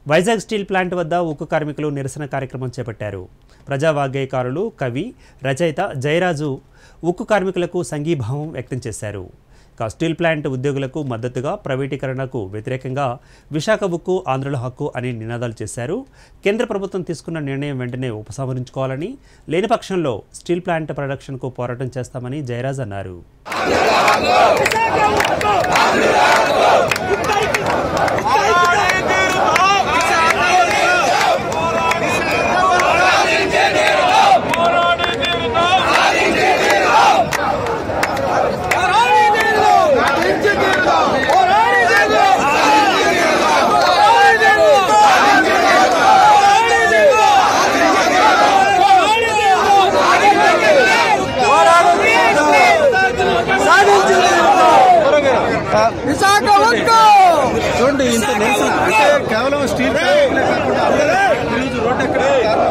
Vizag steel plant వద్ద ఉక్కు కార్మికులు నిరసన కార్యక్రమం చేపట్టారు ప్రజావాగ్గేయకారులు కవి రచయిత జయరాజు ఉక్కు కార్మికులకు సంఘీభావం వ్యక్తం చేశారు ఇక స్టీల్ ప్లాంట్ ఉద్యోగులకు మద్దతుగా ప్రైవేటీకరణకు వ్యతిరేకంగా విశాఖ ఉక్కు ఆంధ్రుల హక్కు అని నినాదాలు చేశారు కేంద్ర ప్రభుత్వం తీసుకున్న నిర్ణయం వెంటనే ఉపసంహరించుకోవాలని లేని పక్షంలో స్టీల్ ప్లాంట్ ప్రొడక్షన్కు పోరాటం చేస్తామని జయరాజ్ అన్నారు విశాఖ ఉక్కు చూడండి ఇంత నిరసన అంటే కేవలం స్టీల్ ప్లాంట్లే కాకుండా అందరూ ఈరోజు రోడ్డు ఎక్కడ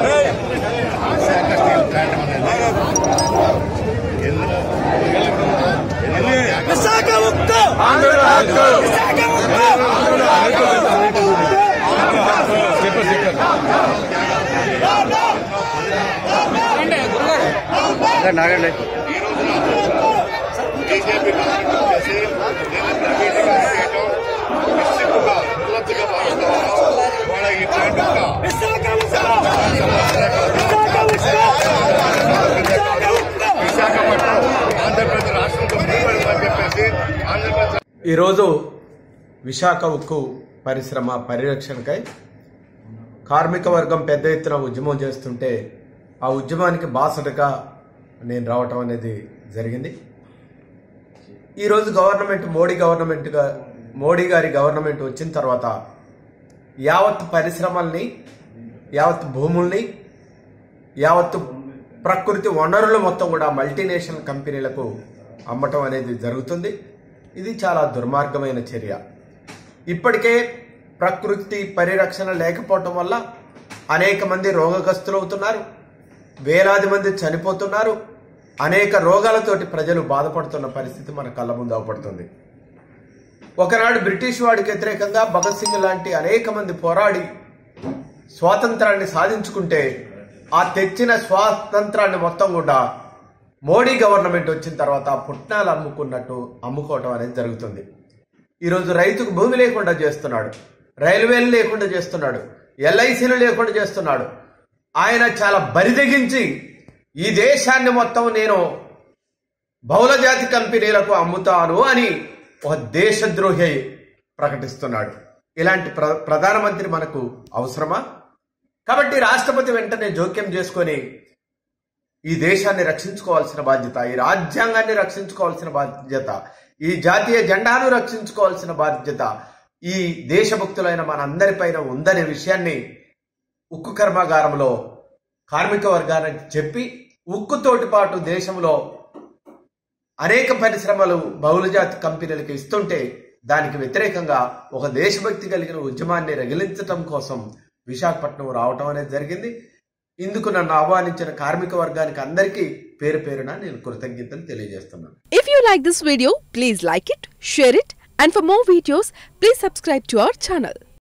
విశాఖ ఉక్కు విశాఖ ఉక్కు నాగండి బీజేపీ నాయకులు చేసి నేను ప్రైవేటీకరణ చేయటం నిశ్చితంగా నిర్లజ్జగా భావిస్తున్నాను వాళ్ళ ఈ ప్లాంట్ యొక్క విశాఖ ఉక్కు విశాఖ ఉక్కు విశాఖపట్నం ఆంధ్రప్రదేశ్ రాష్ట్రంతో ముడిపడిందని చెప్పేసి ఆంధ్రప్రదేశ్ ఈరోజు విశాఖ ఉక్కు పరిశ్రమ పరిరక్షణకై కార్మిక వర్గం పెద్ద ఎత్తున ఉద్యమం చేస్తుంటే ఆ ఉద్యమానికి బాసటగా నేను రావటం అనేది జరిగింది ఈరోజు గవర్నమెంట్ మోడీ గవర్నమెంట్గా మోడీ గారి గవర్నమెంట్ వచ్చిన తర్వాత యావత్ పరిశ్రమల్ని యావత్ భూముల్ని యావత్ ప్రకృతి వనరులు మొత్తం కూడా మల్టీనేషనల్ కంపెనీలకు అమ్మటం అనేది జరుగుతుంది ఇది చాలా దుర్మార్గమైన చర్య ఇప్పటికే ప్రకృతి పరిరక్షణ లేకపోవటం వల్ల అనేక మంది రోగగ్రస్తులు అవుతున్నారు వేలాది మంది చనిపోతున్నారు అనేక రోగాలతోటి ప్రజలు బాధపడుతున్న పరిస్థితి మన కళ్ళ ముందు అవపడుతుంది ఒకనాడు బ్రిటిష్ వాడికి వ్యతిరేకంగా భగత్ సింగ్ లాంటి అనేక మంది పోరాడి స్వాతంత్రాన్ని సాధించుకుంటే ఆ తెచ్చిన స్వాతంత్రాన్ని మొత్తం కూడా మోడీ గవర్నమెంట్ వచ్చిన తర్వాత పుట్నాలు అమ్ముకున్నట్టు అమ్ముకోవటం అనేది జరుగుతుంది ఈరోజు రైతుకు భూమి లేకుండా చేస్తున్నాడు రైల్వేలు లేకుండా చేస్తున్నాడు ఎల్ఐసీలు లేకుండా చేస్తున్నాడు ఆయన చాలా బరిదెగించి ఈ దేశాన్ని మొత్తం నేను బహుళజాతి కంపెనీలకు అమ్ముతాను అని ఒక దేశద్రోహి ప్రకటిస్తున్నాడు ఇలాంటి ప్ర ప్రధానమంత్రి మనకు అవసరమా కాబట్టి రాష్ట్రపతి వెంటనే జోక్యం చేసుకొని ఈ దేశాన్ని రక్షించుకోవాల్సిన బాధ్యత ఈ రాజ్యాంగాన్ని రక్షించుకోవాల్సిన బాధ్యత ఈ జాతీయ జెండాను రక్షించుకోవాల్సిన బాధ్యత ఈ దేశభక్తులైన మనందరిపైన ఉందనే విషయాన్ని ఉక్కు కర్మాగారంలో కార్మిక వర్గానికి చెప్పి ఉక్కుతోటి పాటు దేశంలో అనేక పరిశ్రమలు బహుళజాతి కంపెనీలకు ఇస్తుంటే దానికి వ్యతిరేకంగా ఒక దేశభక్తి కలిగిన ఉద్యమాన్ని రగిలించటం కోసం విశాఖపట్నం రావటం అనేది జరిగింది ఇందుకు నన్ను ఆహ్వానించిన కార్మిక వర్గానికి అందరికీ పేరు పేరున నేను కృతజ్ఞతలు తెలియజేస్తున్నాను If you like this video, please like it, share it, and for more videos, please subscribe to our channel.